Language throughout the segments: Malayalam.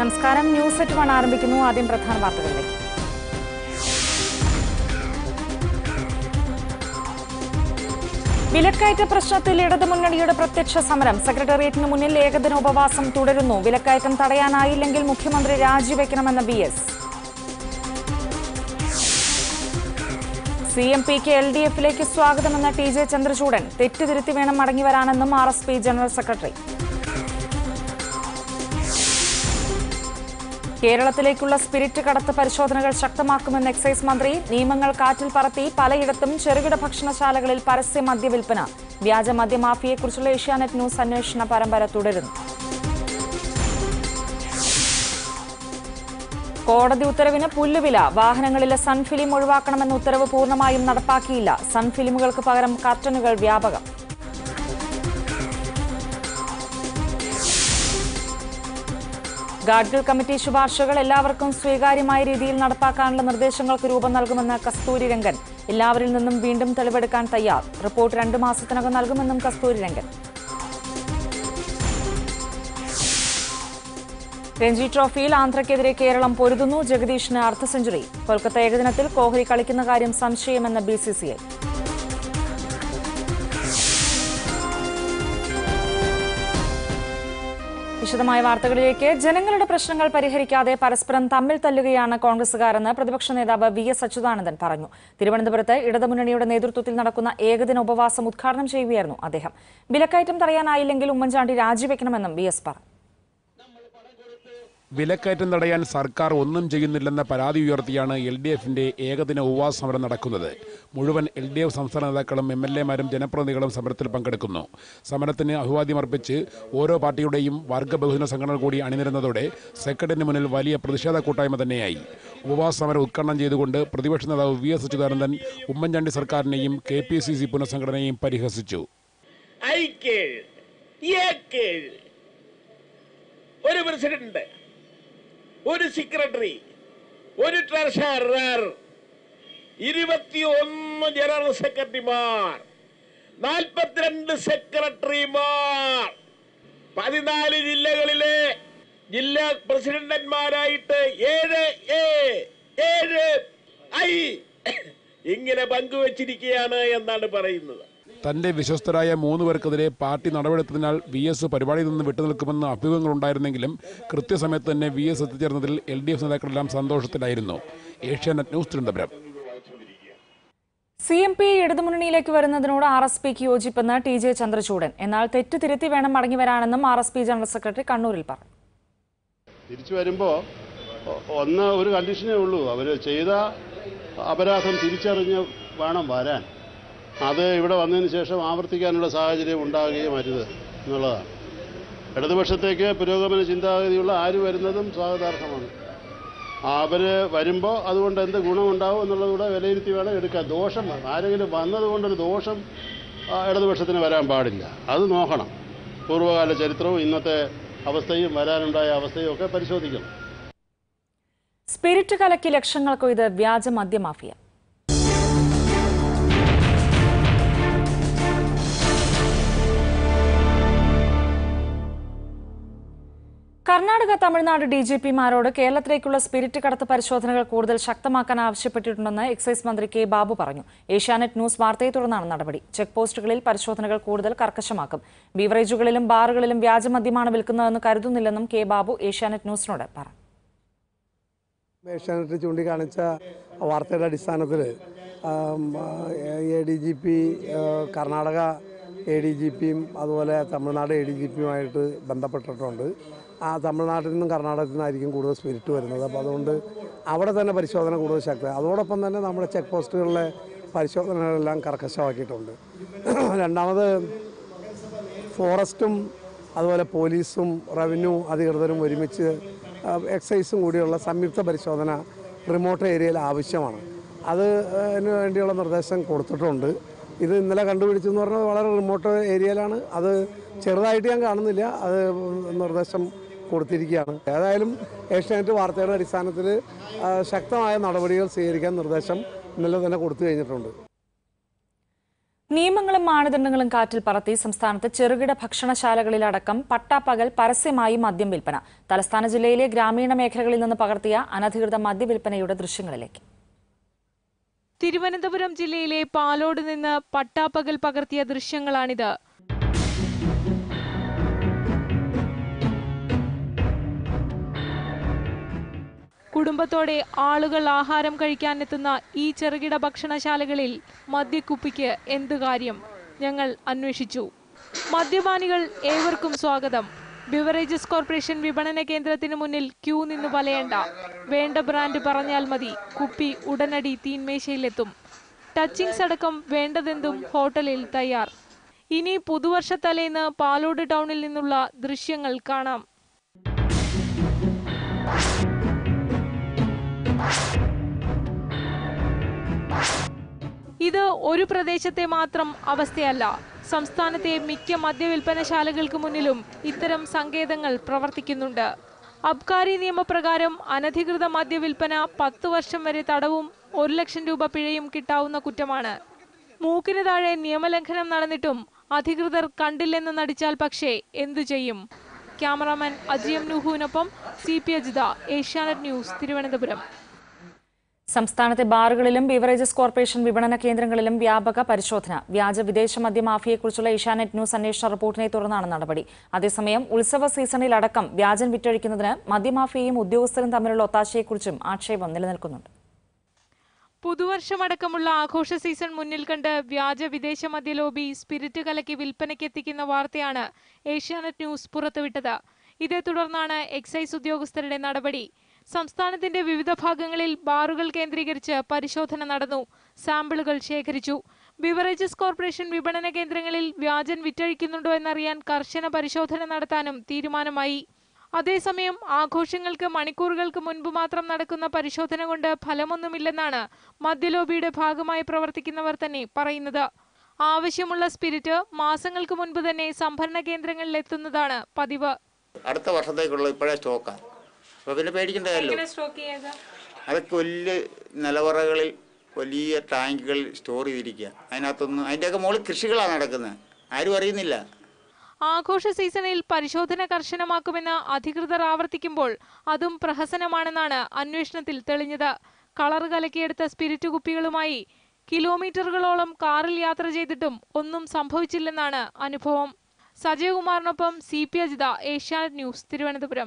നമസ്കാരം ന്യൂസ് എറ്റ് വൺ ആരംഭിക്കുന്നു ആദ്യം പ്രധാന വാർത്തകളിലേക്ക് വിലക്കയറ്റ പ്രശ്നത്തിൽ ഇടതുമുന്നണിയുടെ പ്രത്യക്ഷ സമരം സെക്രട്ടേറിയറ്റിന് മുന്നിൽ ഏകദിന ഉപവാസം തുടരുന്നു വിലക്കയറ്റം തടയാനായില്ലെങ്കിൽ മുഖ്യമന്ത്രി രാജിവെക്കണമെന്ന് ബി എസ് സി എം പിക്ക് എൽ ഡി എഫിലേക്ക് സ്വാഗതമെന്ന ടി ജെ ചന്ദ്രചൂഡൻ തെറ്റുതിരുത്തി വേണം മടങ്ങിവരാനെന്നും R S P general secretary കേരളത്തിലേക്കുള്ള സ്പിരിറ്റ് കടത്ത് പരിശോധനകൾ ശക്തമാക്കുമെന്ന് എക്സൈസ് മന്ത്രി നിയമങ്ങൾ കാറ്റിൽ പറത്തി പലയിടത്തും ചെറുകിട ഭക്ഷണശാലകളിൽ പരസ്യ മദ്യ വിൽപ്പന വ്യാജ മദ്യമാഫിയെക്കുറിച്ചുള്ള ഏഷ്യാനെറ്റ് ന്യൂസ് അന്വേഷണ പരമ്പര തുടരുന്നു കോടതി ഉത്തരവിന് പുല്ലുവില വാഹനങ്ങളിലെ സൺ ഫിലിം ഒഴിവാക്കണമെന്ന ഉത്തരവ് പൂർണ്ണമായും നടപ്പാക്കിയില്ല സൺ ഫിലിമുകൾക്ക് പകരം കർട്ടനുകൾ വ്യാപകം ഗാഡ്ഗിൽ കമ്മിറ്റി ശുപാർശകൾ എല്ലാവർക്കും സ്വീകാര്യമായ രീതിയിൽ നടപ്പാക്കാനുള്ള നിർദ്ദേശങ്ങൾക്ക് രൂപം നൽകുമെന്ന് കസ്തൂരി രംഗൻ എല്ലാവരിൽ നിന്നും വീണ്ടും തെളിവെടുക്കാൻ തയ്യാർ റിപ്പോർട്ട് രണ്ടു മാസത്തിനകം നൽകുമെന്നും കസ്തൂരി രംഗൻ രഞ്ജി ട്രോഫിയിൽ ആന്ധ്രയ്ക്കെതിരെ കേരളം പൊരുതുന്നു ജഗദീഷിന് അർദ്ധ സെഞ്ചുറി കൊൽക്കത്ത ഏകദിനത്തിൽ കോഹ്ലി കളിക്കുന്ന കാര്യം സംശയമെന്ന് ബി സി സി ഐ വിശദമായ വാർത്തകളിലേക്ക് ജനങ്ങളുടെ പ്രശ്നങ്ങൾ പരിഹരിക്കാതെ പരസ്പരം തമ്മിൽ തല്ലുകയാണ് കോൺഗ്രസുകാരെന്ന് പ്രതിപക്ഷ നേതാവ് വി എസ് അച്യുതാനന്ദൻ പറഞ്ഞു തിരുവനന്തപുരത്ത് ഇടതുമുന്നണിയുടെ നേതൃത്വത്തിൽ നടക്കുന്ന ഏകദിന ഉപവാസം ഉദ്ഘാടനം ചെയ്യുകയായിരുന്നു അദ്ദേഹം വിലക്കയറ്റം തടയാനായില്ലെങ്കിൽ ഉമ്മൻചാണ്ടി രാജിവെക്കണമെന്നും വി എസ് പറഞ്ഞു വിലക്കയറ്റം തടയാൻ സർക്കാർ ഒന്നും ചെയ്യുന്നില്ലെന്ന പരാതി ഉയർത്തിയാണ് എൽ ഡി എഫിന്റെ ഏകദിന ഉപവാസ സമരം നടക്കുന്നത് മുഴുവൻ എൽ ഡി എഫ് സംസ്ഥാന നേതാക്കളും എം എൽ എമാരും ജനപ്രതിനിധികളും സമരത്തിൽ പങ്കെടുക്കുന്നു സമരത്തിന് അഭിവാദ്യമർപ്പിച്ച് ഓരോ പാർട്ടിയുടെയും വർഗ ബഹുജന സംഘടനകൾ കൂടി അണിനിരുന്നതോടെ സെക്രട്ടറിന് മുന്നിൽ വലിയ പ്രതിഷേധ കൂട്ടായ്മ തന്നെയായി ഉപവാസ സമരം ഉദ്ഘാടനം ചെയ്തുകൊണ്ട് പ്രതിപക്ഷ നേതാവ് വി എസ് അച്യുതാനന്ദൻ ഉമ്മൻചാണ്ടി സർക്കാരിനെയും കെ പി സി സി പുനഃസംഘടനയെയും പരിഹസിച്ചു ഐക്കേഴ് ഏക്കേഴ് ഒരു പ്രസിഡന്റ് ഒരു സെക്രട്ടറി ഒരു ട്രഷറർ ഇരുപത്തിയൊന്ന് ജനറൽ സെക്രട്ടറിമാർ നാൽപ്പത്തിരണ്ട് സെക്രട്ടറിമാർ പതിനാല് ജില്ലകളിലെ ജില്ലാ പ്രസിഡന്റന്മാരായിട്ട് ഏഴ് എ ഏഴ് ഐ ഇങ്ങനെ പങ്കുവച്ചിരിക്കുകയാണ് എന്നാണ് പറയുന്നത് തന്റെ വിശ്വസ്തരായ മൂന്ന് പേർക്കെതിരെ പാർട്ടി നടപടിയെടുത്തതിനാൽ വി എസ് പരിപാടിയിൽ നിന്ന് വിട്ടുനിൽക്കുമെന്ന് അഭ്യൂഹങ്ങളുണ്ടായിരുന്നെങ്കിലും കൃത്യസമയത്ത് തന്നെ വി എസ് എത്തിച്ചേർന്നതിൽ എൽ ഡി എഫ് നേതാക്കളെല്ലാം സന്തോഷത്തിലായിരുന്നു Asianet news Thiruvananthapuram C M P ഇടതുമുന്നണിയിലേക്ക് വരുന്നതിനോട് ആർ എസ് പിക്ക് യോജിപ്പെന്ന് ടി ജെ ചന്ദ്രചൂഡൻ എന്നാൽ തെറ്റ് തിരുത്തി വേണം മടങ്ങിവരാനെന്നും R S P general secretary കണ്ണൂരിൽ പറഞ്ഞു തിരിച്ചു വരുമ്പോൾ ഒന്ന് ഒരു കണ്ടീഷനേ ഉള്ളൂ അവർ ചെയ്ത അപരാധം തിരിച്ചറിഞ്ഞ് വേണം വരാൻ അത് ഇവിടെ വന്നതിന് ശേഷം ആവർത്തിക്കാനുള്ള സാഹചര്യം ഉണ്ടാകുകയും അരുത് എന്നുള്ളതാണ് ഇടതുപക്ഷത്തേക്ക് പുരോഗമന ചിന്താഗതിയുള്ള ആര് വരുന്നതും സ്വാഗതാർഹമാണ് അവർ വരുമ്പോൾ അതുകൊണ്ട് എന്ത് ഗുണമുണ്ടാവും എന്നുള്ളത് കൂടെ വിലയിരുത്തി വേണം എടുക്കാൻ ദോഷം ആരെങ്കിലും വന്നതുകൊണ്ടൊരു ദോഷം ആ, ഇടതുപക്ഷത്തിന് വരാൻ പാടില്ല അത് നോക്കണം പൂർവ്വകാല ചരിത്രവും ഇന്നത്തെ അവസ്ഥയും വരാനുണ്ടായ അവസ്ഥയും ഒക്കെ പരിശോധിക്കണം സ്പിരിറ്റ് കലക്കി ലക്ഷങ്ങൾ കൊയ്ത് വ്യാജ മദ്യമാഫിയ കർണാടക തമിഴ്നാട് ഡി ജി പിമാരോട് കേരളത്തിലേക്കുള്ള സ്പിരിറ്റ് കടത്ത് പരിശോധനകൾ കൂടുതൽ ശക്തമാക്കാൻ ആവശ്യപ്പെട്ടിട്ടുണ്ടെന്ന് എക്സൈസ് മന്ത്രി കെ ബാബു പറഞ്ഞു ഏഷ്യാനെറ്റ് ന്യൂസ് വാർത്തയെ തുടർന്നാണ് നടപടി ചെക്ക് പോസ്റ്റുകളിൽ പരിശോധനകൾ കൂടുതൽ കർക്കശമാക്കും ബീവറേജുകളിലും ബാറുകളിലും വ്യാജമദ്യമാണ് വിൽക്കുന്നതെന്ന് കരുതുന്നില്ലെന്നും കെ ബാബു ഏഷ്യാനെറ്റ് ന്യൂസിനോട് പറഞ്ഞു ഏഷ്യാനെറ്റ് ചൂണ്ടിക്കാണിച്ച വാർത്തയുടെ അടിസ്ഥാനത്തിൽ A D G P Karnataka A D G പിയും അതുപോലെ തമിഴ്നാട് എ ഡി ജി പിയുമായിട്ട് ബന്ധപ്പെട്ടിട്ടുണ്ട് ആ തമിഴ്നാട്ടിൽ നിന്നും കർണാടകത്തിൽ നിന്നായിരിക്കും കൂടുതൽ സ്പിരിറ്റ് വരുന്നത് അപ്പോൾ അതുകൊണ്ട് അവിടെ തന്നെ പരിശോധന കൂടുതൽ ശക്തി അതോടൊപ്പം തന്നെ നമ്മുടെ ചെക്ക് പോസ്റ്റുകളിലെ പരിശോധനകളെല്ലാം കർക്കശമാക്കിയിട്ടുണ്ട് രണ്ടാമത് ഫോറസ്റ്റും അതുപോലെ പോലീസും റവന്യൂ അധികൃതരും ഒരുമിച്ച് ആ, എക്സൈസും കൂടിയുള്ള സംയുക്ത പരിശോധന റിമോട്ട് ഏരിയയിൽ ആവശ്യമാണ് അത് അതിന് വേണ്ടിയുള്ള നിർദ്ദേശം കൊടുത്തിട്ടുണ്ട് ഇത് ഇന്നലെ കണ്ടുപിടിച്ചു എന്ന് പറഞ്ഞാൽ വളരെ റിമോട്ട് ഏരിയയിലാണ് അത് ചെറുതായിട്ട് ഞാൻ കാണുന്നില്ല അത് നിർദ്ദേശം കൊടുത്തിരിക്കുകയാണ് ഏതായാലും ഏഷ്യാനെറ്റ് വാർത്തയുടെ അടിസ്ഥാനത്തിൽ ആ, ശക്തമായ നടപടികൾ സ്വീകരിക്കാൻ നിർദ്ദേശം ഇന്നലെ തന്നെ കൊടുത്തു കഴിഞ്ഞിട്ടുണ്ട് നിയമങ്ങളും മാനദണ്ഡങ്ങളും കാറ്റിൽ പറത്തി സംസ്ഥാനത്ത് ചെറുകിട ഭക്ഷണശാലകളിലടക്കം പട്ടാപ്പകൽ പരസ്യമായി മദ്യം വിൽപ്പന തലസ്ഥാന ജില്ലയിലെ ഗ്രാമീണ മേഖലകളിൽ നിന്ന് പകർത്തിയ അനധികൃത മദ്യവിൽപ്പനയുടെ ദൃശ്യങ്ങളിലേക്ക് തിരുവനന്തപുരം ജില്ലയിലെ പാലോട് നിന്ന് പട്ടാപ്പകൽ പകർത്തിയ ദൃശ്യങ്ങളാണിത് കുടുംബത്തോടെ ആളുകൾ ആഹാരം കഴിക്കാനെത്തുന്ന ഈ ചെറുകിട ഭക്ഷണശാലകളിൽ മദ്യക്കുപ്പിക്ക് എന്തു കാര്യം ഞങ്ങൾ അന്വേഷിച്ചു മദ്യപാനികൾ ഏവർക്കും സ്വാഗതം ബിവറേജസ് കോർപ്പറേഷൻ വിപണന കേന്ദ്രത്തിന് മുന്നിൽ ക്യൂ നിന്ന് വലയണ്ട വേണ്ട ബ്രാൻഡ് പറഞ്ഞാൽ മതി കുപ്പി ഉടനടി തീന്മേശയിലെത്തും ടച്ചിങ്സ് അടക്കം വേണ്ടതെന്തും ഹോട്ടലിൽ തയ്യാർ ഇനി പുതുവർഷത്തലേന്ന് പാലോട് ടൗണിൽ നിന്നുള്ള ദൃശ്യങ്ങൾ കാണാം ഇത് ഒരു പ്രദേശത്തെ മാത്രം അവസ്ഥയല്ല സംസ്ഥാനത്തെ മിക്ക മദ്യവിൽപ്പനശാലകൾക്ക് മുന്നിലും ഇത്തരം സങ്കേതങ്ങൾ പ്രവർത്തിക്കുന്നുണ്ട് അബ്കാരി നിയമപ്രകാരം അനധികൃത മദ്യവിൽപ്പന പത്ത് വർഷം വരെ തടവും ഒരു ലക്ഷം രൂപ പിഴയും കിട്ടാവുന്ന കുറ്റമാണ് മൂക്കിന് താഴെ നിയമലംഘനം നടന്നിട്ടും അധികൃതർ കണ്ടില്ലെന്ന് നടിച്ചാൽ പക്ഷേ എന്തു ചെയ്യും ക്യാമറാമാൻ അജിയം നുഹുവിനൊപ്പം C P Ajitha Asianet news Thiruvananthapuram സംസ്ഥാനത്തെ ബാറുകളിലും ബിവറേജസ് കോർപ്പറേഷൻ വിപണന കേന്ദ്രങ്ങളിലും വ്യാപക പരിശോധന വ്യാജ വിദേശ മദ്യ മാഫിയെക്കുറിച്ചുള്ള ഏഷ്യാനെറ്റ് ന്യൂസ് അന്വേഷണ റിപ്പോർട്ടിനെ തുടർന്നാണ് നടപടി അതേസമയം ഉത്സവ സീസണിലടക്കം വ്യാജൻ വിറ്റഴിക്കുന്നതിന് മദ്യമാഫിയയും ഉദ്യോഗസ്ഥരും തമ്മിലുള്ള ഒത്താശയെക്കുറിച്ചും ആക്ഷേപം നിലനിൽക്കുന്നുണ്ട് പുതുവർഷമടക്കമുള്ള ആഘോഷ സീസൺ മുന്നിൽ കണ്ട് വ്യാജ വിദേശ മദ്യ ലോബി സ്പിരിറ്റ് കലക്കി വിൽപ്പനയ്ക്കെത്തിക്കുന്ന വാർത്തയാണ് ഏഷ്യാനെറ്റ് ന്യൂസ് പുറത്തുവിട്ടത് ഇതേ തുടർന്നാണ് എക്സൈസ് ഉദ്യോഗസ്ഥരുടെ നടപടി സംസ്ഥാനത്തിന്റെ വിവിധ ഭാഗങ്ങളിൽ ബാറുകൾ കേന്ദ്രീകരിച്ച് പരിശോധന നടന്നു സാമ്പിളുകൾ ശേഖരിച്ചു ബിവറേജസ് കോർപ്പറേഷൻ വിപണന കേന്ദ്രങ്ങളിൽ വ്യാജൻ വിറ്റഴിക്കുന്നുണ്ടോ എന്നറിയാൻ കർശന പരിശോധന നടത്താനും തീരുമാനമായി അതേസമയം ആഘോഷങ്ങൾക്ക് മണിക്കൂറുകൾക്ക് മുൻപ് മാത്രം നടക്കുന്ന പരിശോധന കൊണ്ട് ഫലമൊന്നുമില്ലെന്നാണ് മദ്യലോബിയുടെ ഭാഗമായി പ്രവർത്തിക്കുന്നവർ തന്നെ പറയുന്നത് ആവശ്യമുള്ള സ്പിരിറ്റ് മാസങ്ങൾക്ക് മുൻപ് തന്നെ സംഭരണ കേന്ദ്രങ്ങളിൽ എത്തുന്നതാണ് പതിവ് അടുത്ത വർഷത്തേക്കുള്ള ഇപ്പോഴേ സ്റ്റോക്കാണ് അപ്പോൾ പിന്നെ പേടിക്കേണ്ടതല്ലോ അതൊക്കെ വലിയ നിലവറകളിൽ വലിയ ടാങ്കുകളിൽ സ്റ്റോർ ചെയ്തിരിക്കുക അതിനകത്തൊന്നും അതിൻ്റെയൊക്കെ മുകളിൽ കൃഷികളാണ് നടക്കുന്നത് ആരും അറിയുന്നില്ല ആഘോഷ സീസണിൽ പരിശോധന കർശനമാക്കുമെന്ന് അധികൃതർ ആവർത്തിക്കുമ്പോൾ അതും പ്രഹസനമാണെന്നാണ് അന്വേഷണത്തിൽ തെളിഞ്ഞത് കളർ കലക്കിയെടുത്ത സ്പിരിറ്റ് കുപ്പികളുമായി കിലോമീറ്ററുകളോളം കാറിൽ യാത്ര ചെയ്തിട്ടും ഒന്നും സംഭവിച്ചില്ലെന്നാണ് അനുഭവം സജയകുമാറിനൊപ്പം C P Ajitha Asianet news Thiruvananthapuram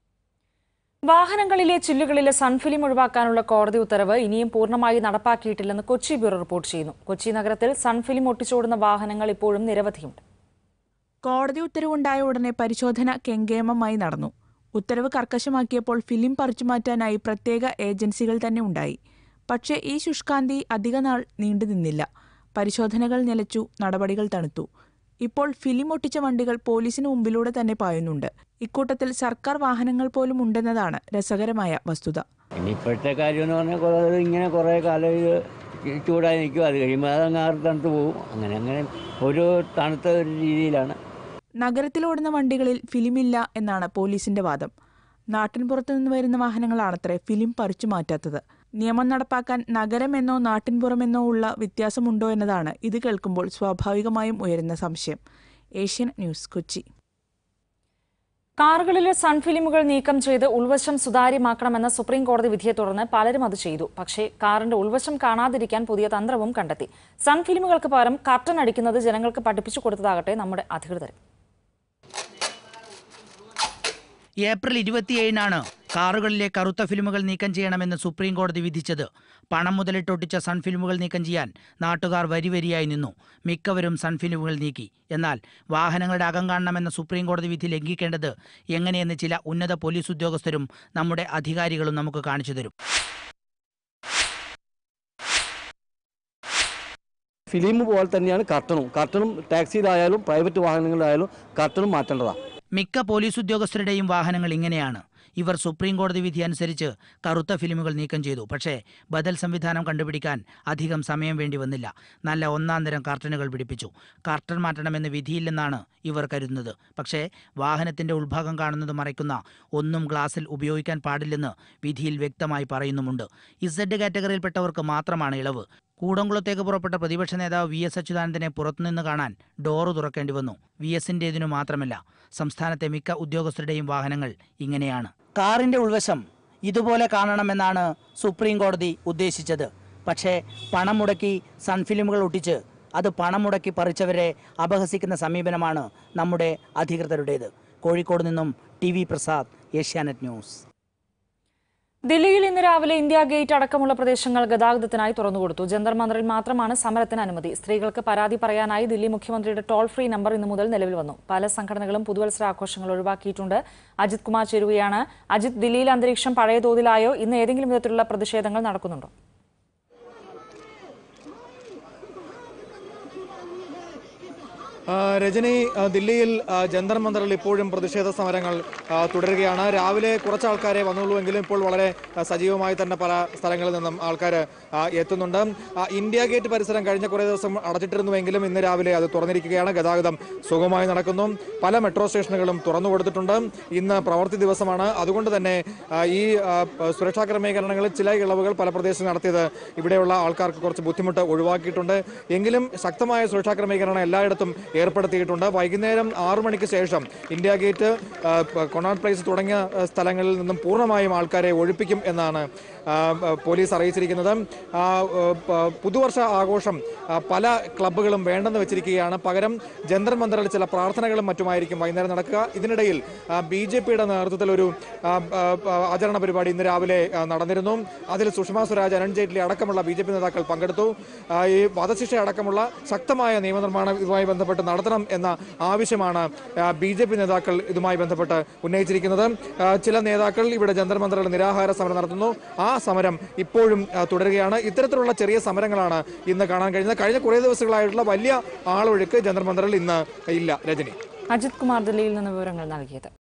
വാഹനങ്ങളിലെ ചില്ലുകളിലെ സൺഫിലിം ഒഴിവാക്കാനുള്ള കോടതി ഉത്തരവ് ഇനിയും പൂർണ്ണമായി നടപ്പാക്കിയിട്ടില്ലെന്ന് കൊച്ചി ബ്യൂറോ റിപ്പോർട്ട് ചെയ്യുന്നു കൊച്ചി നഗരത്തിൽ സൺഫിലിം ഒട്ടിച്ചോടുന്ന വാഹനങ്ങൾ ഇപ്പോഴും നിരവധിയുണ്ട് കോടതി ഉത്തരവുണ്ടായ ഉടനെ പരിശോധന കെങ്കേമമായി നടന്നു ഉത്തരവ് കർക്കശമാക്കിയപ്പോൾ ഫിലിം പറിച്ചുമാറ്റാനായി പ്രത്യേക ഏജൻസികൾ തന്നെ ഉണ്ടായി പക്ഷേ ഈ ശുഷ്കാന്തി അധികനാൾ നീണ്ടുനിന്നില്ല പരിശോധനകൾ നിലച്ചു നടപടികൾ തണുത്തു ഇപ്പോൾ ഫിലിം ഒട്ടിച്ച വണ്ടികൾ പോലീസിന് മുമ്പിലൂടെ തന്നെ പായുന്നുണ്ട് ഇക്കൂട്ടത്തിൽ സർക്കാർ വാഹനങ്ങൾ പോലും ഉണ്ടെന്നതാണ് രസകരമായ വസ്തുത ഇനി ഇപ്പോഴത്തെ കാര്യം എന്ന് പറഞ്ഞാൽ കുറേ ഇങ്ങനെ കുറേ കാലം ഇത് ചൂടായി നിൽക്കും അത് കഴിയുമ്പോൾ അതങ്ങ് ആറി തണുത്ത് പോകും അങ്ങനെ അങ്ങനെ ഒരു തണുത്ത ഒരു രീതിയിലാണ് നഗരത്തിലോടുന്ന വണ്ടികളിൽ ഫിലിമില്ല എന്നാണ് പോലീസിന്റെ വാദം നാട്ടിൻപുറത്തു നിന്ന് വരുന്ന വാഹനങ്ങളാണത്രേ ഫിലിം പറിച്ചു മാറ്റാത്തത് നിയമം നടപ്പാക്കാൻ നഗരമെന്നോ നാട്ടിൻപുറമെന്നോ ഉള്ള വ്യത്യാസമുണ്ടോ എന്നതാണ് ഇത് കേൾക്കുമ്പോൾ സ്വാഭാവികമായും ഉയരുന്ന സംശയം ഏഷ്യൻ ന്യൂസ് കൊച്ചി കാറുകളിലെ സൺഫിലിമുകൾ നീക്കം ചെയ്ത് ഉൾവശം സുതാര്യമാക്കണമെന്ന സുപ്രീം കോടതി വിധിയെ തുടർന്ന് പലരും അത് ചെയ്തു പക്ഷേ കാറിന്റെ ഉൾവശം കാണാതിരിക്കാൻ പുതിയ തന്ത്രവും കണ്ടെത്തി സൺഫിലിമുകൾക്ക് പകരം കർട്ടൻ അടിക്കുന്നത് ജനങ്ങൾക്ക് പഠിപ്പിച്ചു കൊടുത്തതാകട്ടെ നമ്മുടെ അധികൃതർ ഏപ്രിൽ ഇരുപത്തിയേഴിനാണ് കാറുകളിലെ കറുത്ത ഫിലിമുകൾ നീക്കം ചെയ്യണമെന്ന് സുപ്രീം കോടതി വിധിച്ചത് പണം മുതലിട്ടൊട്ടിച്ച സൺ ഫിലിമുകൾ നീക്കം ചെയ്യാൻ നാട്ടുകാർ വരിവരിയായി നിന്നു മിക്കവരും സൺ ഫിലിമുകൾ നീക്കി എന്നാൽ വാഹനങ്ങളുടെ അകം കാണണമെന്ന സുപ്രീം കോടതി വിധി ലംഘിക്കേണ്ടത് എങ്ങനെയെന്ന് ചില ഉന്നത പോലീസ് ഉദ്യോഗസ്ഥരും നമ്മുടെ അധികാരികളും നമുക്ക് കാണിച്ചു തരും ഫിലിം പോലെ തന്നെയാണ് കർട്ടനും കർട്ടനും ടാക്സിയിലായാലും പ്രൈവറ്റ് വാഹനങ്ങളിലായാലും കർട്ടനും മാറ്റേണ്ടതാണ് മിക്ക പോലീസ് ഉദ്യോഗസ്ഥരുടെയും വാഹനങ്ങൾ ഇങ്ങനെയാണ് ഇവർ സുപ്രീം കോടതി വിധി അനുസരിച്ച് കറുത്ത ഫിലിമുകൾ നീക്കം ചെയ്തു പക്ഷേ ബദൽ സംവിധാനം കണ്ടുപിടിക്കാൻ അധികം സമയം വേണ്ടി വന്നില്ല നല്ല ഒന്നാം തരം കർട്ടനുകൾ പിടിപ്പിച്ചു കർട്ടൻ മാറ്റണമെന്ന് വിധിയില്ലെന്നാണ് ഇവർ കരുതുന്നത് പക്ഷേ വാഹനത്തിന്റെ ഉൾഭാഗം കാണുന്നത് മറയ്ക്കുന്ന ഒന്നും ഗ്ലാസിൽ ഉപയോഗിക്കാൻ പാടില്ലെന്ന് വിധിയിൽ വ്യക്തമായി പറയുന്നുമുണ്ട് ഇസഡ് കാറ്റഗറിയിൽപ്പെട്ടവർക്ക് മാത്രമാണ് ഇളവ് കൂടംകുളത്തേക്ക് പുറപ്പെട്ട പ്രതിപക്ഷ നേതാവ് വി എസ് അച്യുതാനന്ദനെ പുറത്തുനിന്ന് കാണാൻ ഡോറ് തുറക്കേണ്ടി വന്നു വി എസിൻ്റേതിനു മാത്രമല്ല സംസ്ഥാനത്തെ മിക്ക ഉദ്യോഗസ്ഥരുടെയും വാഹനങ്ങൾ ഇങ്ങനെയാണ് കാറിന്റെ ഉൾവശം ഇതുപോലെ കാണണമെന്നാണ് സുപ്രീം കോടതി ഉദ്ദേശിച്ചത് പക്ഷേ പണം മുടക്കി സൺഫിലിമുകൾ ഒട്ടിച്ച് അത് പണം മുടക്കി പറിച്ചവരെ അപഹസിക്കുന്ന സമീപനമാണ് നമ്മുടെ അധികൃതരുടേത് കോഴിക്കോട് നിന്നും T V Prasad Asianet news ദില്ലിയിൽ ഇന്ന് രാവിലെ ഇന്ത്യ ഗേറ്റ് അടക്കമുള്ള പ്രദേശങ്ങൾ ഗതാഗതത്തിനായി തുറന്നുകൊടുത്തു ജന്തർ മന്ദറിൽ മാത്രമാണ് സമരത്തിന് അനുമതി സ്ത്രീകൾക്ക് പരാതി പറയാനായി ദില്ലി മുഖ്യമന്ത്രിയുടെ ടോൾ ഫ്രീ നമ്പർ ഇന്നു മുതൽ നിലവിൽ വന്നു പല സംഘടനകളും പുതുവത്സര ആഘോഷങ്ങൾ ഒഴിവാക്കിയിട്ടുണ്ട് അജിത് കുമാർ ചേരുകയാണ് അജിത് ദില്ലിയിൽ അന്തരീക്ഷം പഴയ തോതിലായോ ഇന്ന് ഏതെങ്കിലും വിധത്തിലുള്ള പ്രതിഷേധങ്ങൾ നടക്കുന്നുണ്ടോ ആ, രജനി ആ, ദില്ലിയിൽ ആ, ജന്തർ മന്ദറിൽ ഇപ്പോഴും പ്രതിഷേധ സമരങ്ങൾ ആ, തുടരുകയാണ് രാവിലെ കുറച്ച് ആൾക്കാരെ വന്നുള്ളൂ എങ്കിലും ഇപ്പോൾ വളരെ ആ, സജീവമായി തന്നെ പല സ്ഥലങ്ങളിൽ നിന്നും ആൾക്കാർ എത്തുന്നുണ്ട് ആ, ഇന്ത്യ ഗേറ്റ് പരിസരം കഴിഞ്ഞ കുറേ ദിവസം അടച്ചിട്ടിരുന്നുവെങ്കിലും ഇന്ന് രാവിലെ അത് തുറന്നിരിക്കുകയാണ് ഗതാഗതം സുഗമമായി നടക്കുന്നു പല മെട്രോ സ്റ്റേഷനുകളും തുറന്നു കൊടുത്തിട്ടുണ്ട് ഇന്ന് പ്രവൃത്തി ദിവസമാണ് അതുകൊണ്ട് തന്നെ ആ, ഈ ആ, സുരക്ഷാ ക്രമീകരണങ്ങളിൽ ചില ഇളവുകൾ പല പ്രദേശത്ത് നടത്തിയത് ഇവിടെയുള്ള ആൾക്കാർക്ക് കുറച്ച് ബുദ്ധിമുട്ട് ഒഴിവാക്കിയിട്ടുണ്ട് എങ്കിലും ശക്തമായ സുരക്ഷാ ക്രമീകരണം എല്ലായിടത്തും ഏർപ്പെടുത്തിയിട്ടുണ്ട് വൈകുന്നേരം ആറു മണിക്ക് ശേഷം ഇന്ത്യ ഗേറ്റ് ആ, പ- കൊണാട്ട് പ്ലേസ് തുടങ്ങിയ ആ, സ്ഥലങ്ങളിൽ നിന്നും പൂർണ്ണമായും ആൾക്കാരെ ഒഴിപ്പിക്കും എന്നാണ് ആ, ആ, പോലീസ് അറിയിച്ചിരിക്കുന്നത് ആ, ആ, പ- പുതുവർഷ ആഘോഷം ആ, പല ക്ലബ്ബുകളും വേണ്ടെന്ന് വെച്ചിരിക്കുകയാണ് പകരം ജന്തർ മന്ദറിൽ ചില പ്രാർത്ഥനകളും മറ്റുമായിരിക്കും വൈകുന്നേരം നടക്കുക ഇതിനിടയിൽ ബി ജെ പിയുടെ നേതൃത്വത്തിൽ ഒരു ആ, ആ, ആ, ആചരണ പരിപാടി ഇന്ന് രാവിലെ ആ, നടന്നിരുന്നു അതിൽ സുഷമ സ്വരാജ് അരുൺ ജെയ്റ്റ്ലി അടക്കമുള്ള ബി ജെ പി നേതാക്കൾ പങ്കെടുത്തു ആ, ഈ വധശിക്ഷ അടക്കമുള്ള ശക്തമായ നിയമനിർമ്മാണം ഇതുമായി ബന്ധപ്പെട്ട് നടത്തണം എന്ന ആവശ്യമാണ് ബി ജെ പി നേതാക്കൾ ഇതുമായി ബന്ധപ്പെട്ട് ഉന്നയിച്ചിരിക്കുന്നത് ആ, ചില നേതാക്കൾ ഇവിടെ ജന്തർ മന്ദറിൽ നിരാഹാര സമരം നടത്തുന്നു ആ സമരം ഇപ്പോഴും ആ, തുടരുകയാണ് ഇത്തരത്തിലുള്ള ചെറിയ സമരങ്ങളാണ് ഇന്ന് കാണാൻ കഴിയുന്നത് കഴിഞ്ഞ കുറേ ദിവസങ്ങളായിട്ടുള്ള വലിയ ആളൊഴുക്ക് ജന്തർ മന്ദറിൽ ഇന്ന് ഇല്ല രജനി അജിത് കുമാർ ദില്ലിയിൽ നിന്ന് വിവരങ്ങൾ നൽകിയത്